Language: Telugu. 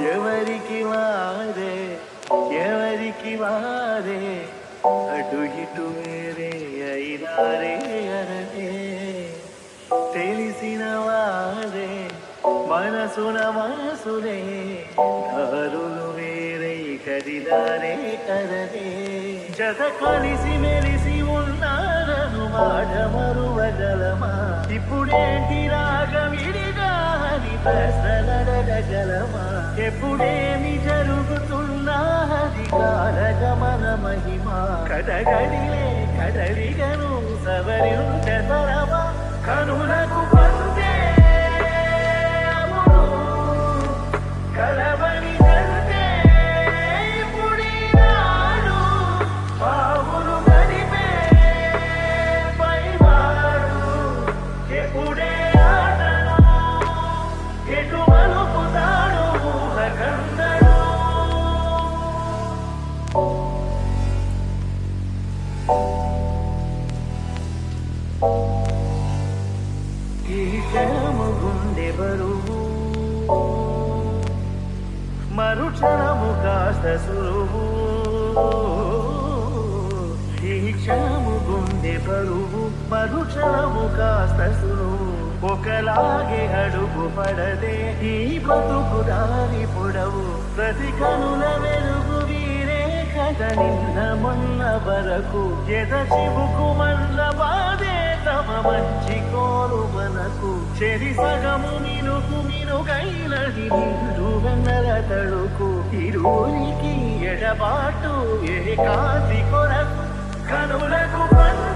ఎవరికి వారే ఎవరికి వారే అటు ఇటు వేరే అయినారే అననే తెలిసిన వారే మనసున మనసులే దారులు వేరే కదిలారే కదనే జత కలిసి మెలిసి ఉన్నారను మాట మరువగలమా ఇప్పుడేంటి రాగ విడిగా అని ప్రశ్నలడగలమా ఎప్పుడేమి జరుగుతున్నా అది కాలగమన మహిమ కడగడిలే కడలిగను సవరించతరమా కనులకు పందే అమును కలవని కంటే ఇప్పుడీనాడు పావులు గడిపే పైవాడు ఎప్పుడే ఆటను ఎటు మలుపుతాడు ఊహకందడు ఈ క్షణము గుండె బరువు మరుక్షణము కాస్త సులువు ఈ క్షణము గుండె బరువు మరుక్షణము కాస్త సులువు ఒకలాగే అడుగు పడదే ఈ బతుకు దారి పొడవు ప్రతి కనుల వెలుగు వీరే కథ నిన్న మొన్న వరకు ఎద చివుకు మల్ల బాధే తమ మంచి కోరు మనకు చెరి సగము మినుకు మినుగైనది నిండు వెన్నెల తడుకు ఇరువురికి ఎడబాటు ఏ కాసి కొరకు కనులకు పన్ను